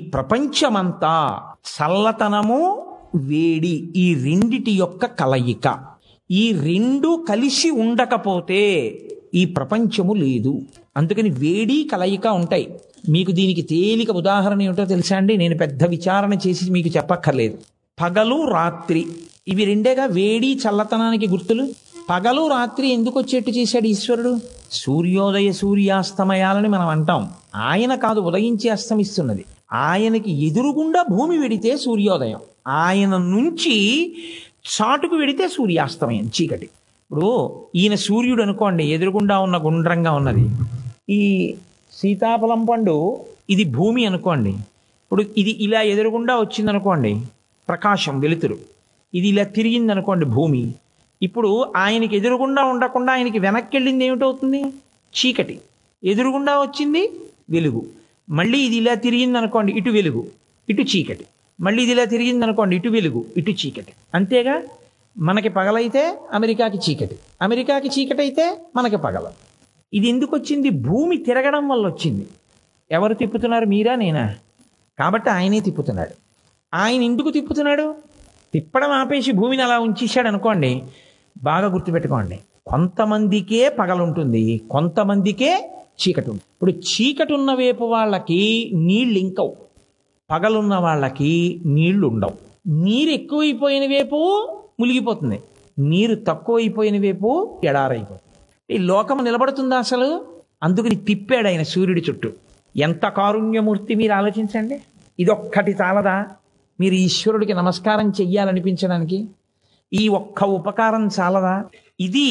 ప్రపంచమంతా చల్లతనము వేడి ఈ రెండిటి యొక్క కలయిక ఈ రెండు కలిసి ఉండకపోతే ఈ ప్రపంచము లేదు అందుకని వేడి కలయిక ఉంటాయి మీకు దీనికి తేలిక ఉదాహరణ ఏమిటో తెలుసా అండి నేను పెద్ద విచారణ చేసి మీకు చెప్పక్కర్లేదు పగలు రాత్రి ఇవి రెండేగా వేడి చల్లతనానికి గుర్తులు పగలు రాత్రి ఎందుకు వచ్చేట్టు చేశాడు ఈశ్వరుడు సూర్యోదయ సూర్యాస్తమయాలని మనం అంటాం ఆయన కాదు ఉదయించి అస్తమిస్తున్నది ఆయనకి ఎదురుగుండా భూమి వెడితే సూర్యోదయం ఆయన నుంచి చాటుకు వెడితే సూర్యాస్తమయం చీకటి ఇప్పుడు ఈయన సూర్యుడు అనుకోండి ఎదురుగుండా ఉన్న గుండ్రంగా ఉన్నది ఈ సీతాఫలం పండు ఇది భూమి అనుకోండి ఇప్పుడు ఇది ఇలా ఎదురుగుండా వచ్చింది అనుకోండి ప్రకాశం వెలుతురు ఇది ఇలా తిరిగింది అనుకోండి భూమి ఇప్పుడు ఆయనకి ఎదురుగుండా ఉండకుండా ఆయనకి వెనక్కి వెళ్ళింది ఏమిటవుతుంది చీకటి ఎదురుగుండా వచ్చింది వెలుగు మళ్ళీ ఇది ఇలా తిరిగింది అనుకోండి ఇటు వెలుగు ఇటు చీకటి మళ్ళీ ఇది ఇలా తిరిగింది అనుకోండి ఇటు వెలుగు ఇటు చీకటి అంతేగా మనకి పగలైతే అమెరికాకి చీకటి అమెరికాకి చీకటి అయితే మనకి పగల ఇది ఎందుకు వచ్చింది భూమి తిరగడం వల్ల వచ్చింది ఎవరు తిప్పుతున్నారు మీరా నేనా కాబట్టి ఆయనే తిప్పుతున్నాడు ఆయన ఎందుకు తిప్పుతున్నాడు తిప్పడం ఆపేసి భూమిని అలా ఉంచేశాడు అనుకోండి బాగా గుర్తుపెట్టుకోండి కొంతమందికే పగలుంటుంది కొంతమందికే చీకటి ఉంటుంది ఇప్పుడు చీకటి ఉన్న వైపు వాళ్ళకి నీళ్ళు ఇంకవు పగలున్న వాళ్ళకి నీళ్లు ఉండవు నీరు ఎక్కువైపోయిన వైపు మునిగిపోతుంది నీరు తక్కువైపోయిన వైపు ఎడారైపోతుంది ఈ లోకం నిలబడుతుందా అసలు అందుకని తిప్పాడు ఆయన సూర్యుడి చుట్టూ ఎంత కారుణ్యమూర్తి మీరు ఆలోచించండి ఇదొక్కటి చాలదా మీరు ఈశ్వరుడికి నమస్కారం చెయ్యాలనిపించడానికి ఈ ఒక్క ఉపకారం చాలదా ఇది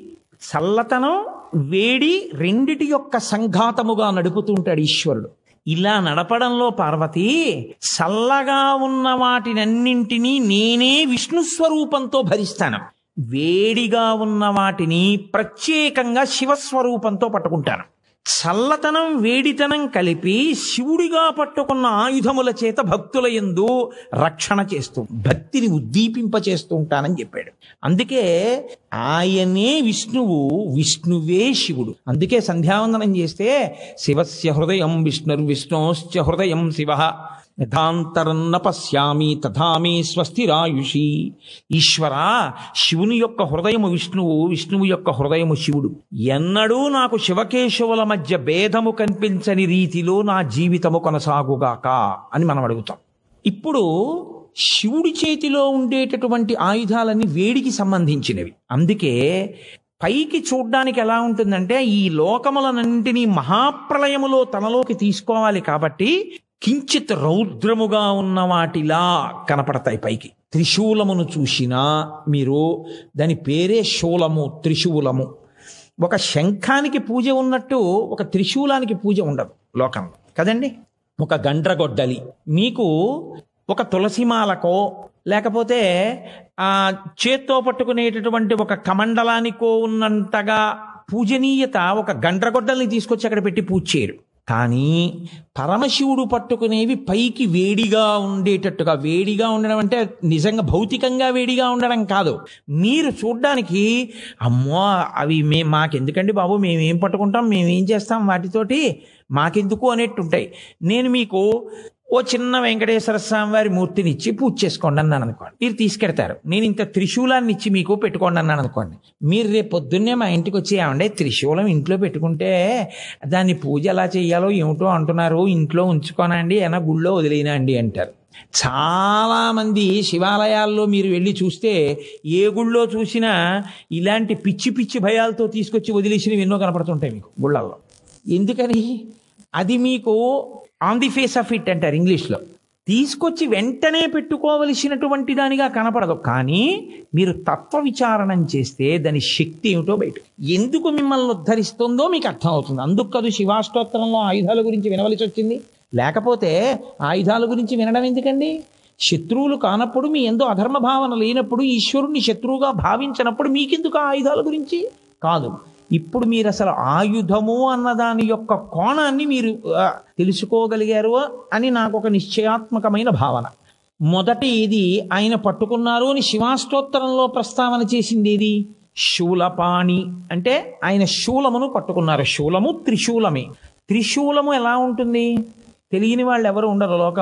చల్లతనం వేడి రెండిటి యొక్క సంఘాతముగా నడుపుతుంటాడు ఈశ్వరుడు ఇలా నడపడంలో పార్వతి చల్లగా ఉన్న వాటినన్నింటినీ నేనే విష్ణు స్వరూపంతో భరిస్తాను వేడిగా ఉన్న వాటిని ప్రత్యేకంగా శివస్వరూపంతో పట్టుకుంటాను చల్లతనం వేడితనం కలిపి శివుడిగా పట్టుకున్న ఆయుధముల చేత భక్తుల ఎందు రక్షణ చేస్తూ భక్తిని ఉద్దీపింప చేస్తూ ఉంటానని చెప్పాడు అందుకే ఆయనే విష్ణువు విష్ణువే శివుడు అందుకే సంధ్యావందనం చేస్తే శివస్య హృదయం విష్ణుర్విష్ణోశ్చ హృదయం శివ యథాంతరన్న పశ్యామి తథామి స్వస్తిరాయుషి ఈశ్వర శివుని యొక్క హృదయము విష్ణువు విష్ణువు యొక్క హృదయము శివుడు ఎన్నడూ నాకు శివకేశవుల మధ్య భేదము కనిపించని రీతిలో నా జీవితము కొనసాగుగాక అని మనం అడుగుతాం ఇప్పుడు శివుడి చేతిలో ఉండేటటువంటి ఆయుధాలన్నీ వేడికి సంబంధించినవి అందుకే పైకి చూడ్డానికి ఎలా ఉంటుందంటే ఈ లోకములన్నింటినీ మహాప్రలయములో తనలోకి తీసుకోవాలి కాబట్టి కించిత్ రౌద్రముగా ఉన్న వాటిలా కనపడతాయి పైకి త్రిశూలమును చూసినా మీరు దాని పేరే శూలము త్రిశూలము ఒక శంఖానికి పూజ ఉన్నట్టు ఒక త్రిశూలానికి పూజ ఉండదు లోకంలో కదండి ఒక గండ్రగొడ్డలి మీకు ఒక తులసిమాలకో లేకపోతే ఆ చేత్తో పట్టుకునేటటువంటి ఒక కమండలానికో ఉన్నంతగా పూజనీయత ఒక గండ్రగొడ్డల్ని తీసుకొచ్చి అక్కడ పెట్టి పూజ చేయరు కానీ పరమశివుడు పట్టుకునేవి పైకి వేడిగా ఉండేటట్టుగా వేడిగా ఉండడం అంటే నిజంగా భౌతికంగా వేడిగా ఉండడం కాదు మీరు చూడ్డానికి అమ్మో అవి మే మాకెందుకండి బాబు మేమేం పట్టుకుంటాం మేమేం చేస్తాం వాటితోటి మాకెందుకు అనేట్టు ఉంటాయి నేను మీకు ఓ చిన్న వెంకటేశ్వర స్వామి వారి మూర్తిని ఇచ్చి పూజ చేసుకోండి అన్నాను అనుకోండి మీరు తీసుకెడతారు నేను ఇంత త్రిశూలాన్ని ఇచ్చి మీకు పెట్టుకోండి అన్నాను అనుకోండి మీరు రేపు పొద్దున్నే మా ఇంటికి వచ్చి ఏమంటే త్రిశూలం ఇంట్లో పెట్టుకుంటే దాన్ని పూజ ఎలా చేయాలో ఏమిటో అంటున్నారు ఇంట్లో ఉంచుకోనండి ఏమైనా గుళ్ళో వదిలేనండి అంటారు చాలా మంది శివాలయాల్లో మీరు వెళ్ళి చూస్తే ఏ గుళ్ళో చూసినా ఇలాంటి పిచ్చి పిచ్చి భయాలతో తీసుకొచ్చి వదిలేసినవి ఎన్నో కనపడుతుంటాయి మీకు గుళ్ళల్లో ఎందుకని అది మీకు on the face of it అంటారు ఇంగ్లీష్లో తీసుకొచ్చి వెంటనే పెట్టుకోవలసినటువంటి దానిగా కనపడదు కానీ మీరు తత్వ విచారణం చేస్తే దాని శక్తి ఏమిటో బయట ఎందుకు మిమ్మల్ని ఉద్ధరిస్తుందో మీకు అర్థం అవుతుంది అందుకు కాదు శివాష్టోత్తరంలో ఆయుధాల గురించి వినవలసి వచ్చింది లేకపోతే ఆయుధాల గురించి వినడం ఎందుకండి శత్రువులు కానప్పుడు మీ ఎందు అధర్మ భావన లేనప్పుడు ఈశ్వరుణ్ణి శత్రువుగా భావించినప్పుడు మీకెందుకు ఆ ఆయుధాల గురించి కాదు ఇప్పుడు మీరు అసలు ఆయుధము అన్న దాని యొక్క కోణాన్ని మీరు ఆ, తెలుసుకోగలిగారు అని నాకు ఒక నిశ్చయాత్మకమైన భావన మొదటి ఇది ఆయన పట్టుకున్నారు అని శివాష్టోత్తరంలో ప్రస్తావన చేసింది ఏది శూలపాణి అంటే ఆయన శూలమును పట్టుకున్నారు శూలము త్రిశూలమే త్రిశూలము ఎలా ఉంటుంది తెలియని వాళ్ళు ఎవరు ఉండరు లోకం